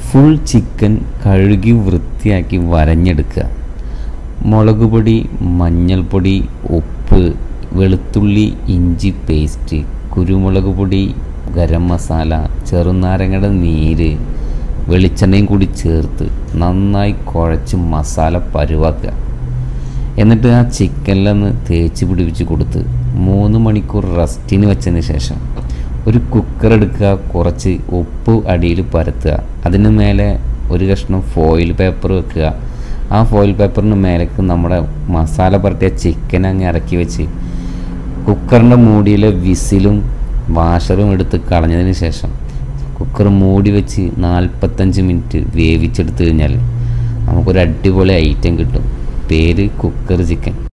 full chicken കഴുകി വൃത്തിയാക്കി വരഞ്ഞെടുക്കുക മുളക് പൊടി മഞ്ഞൾപ്പൊടി ഉപ്പ് വെളുത്തുള്ളി ഇഞ്ചി പേസ്റ്റ് കുരുമുളക് പൊടി ഗരം മസാല ചെറുനാരങ്ങയുടെ നീര് വെളിച്ചെണ്ണയും കൂടി ചേർത്ത് നന്നായി കുഴച്ച് മസാല പരുവാക്കുക എന്നിട്ട് ആ ചിക്കനിലൊന്ന് തേച്ച് പിടിപ്പിച്ച് കൊടുത്ത് മൂന്ന് മണിക്കൂർ റെസ്റ്റിന് വെച്ചതിന് ശേഷം ഒരു കുക്കർ എടുക്കുക കുറച്ച് ഉപ്പ് അടിയിൽ പരത്തുക അതിന് മേലെ ഒരു കഷ്ണം ഫോയിൽ പേപ്പർ വെക്കുക ആ ഫോയിൽ പേപ്പറിന് മേലേക്ക് നമ്മുടെ മസാല പുരട്ടിയ ചിക്കൻ അങ്ങ് ഇറക്കി വെച്ച് കുക്കറിൻ്റെ മൂടിയിലെ വിസിലും വാഷറും എടുത്ത് കളഞ്ഞതിന് ശേഷം കുക്കർ മൂടി വെച്ച് നാൽപ്പത്തഞ്ച് മിനിറ്റ് വേവിച്ചെടുത്ത് കഴിഞ്ഞാൽ നമുക്കൊരു അടിപൊളി ഐറ്റം കിട്ടും പേര് കുക്കർ ചിക്കൻ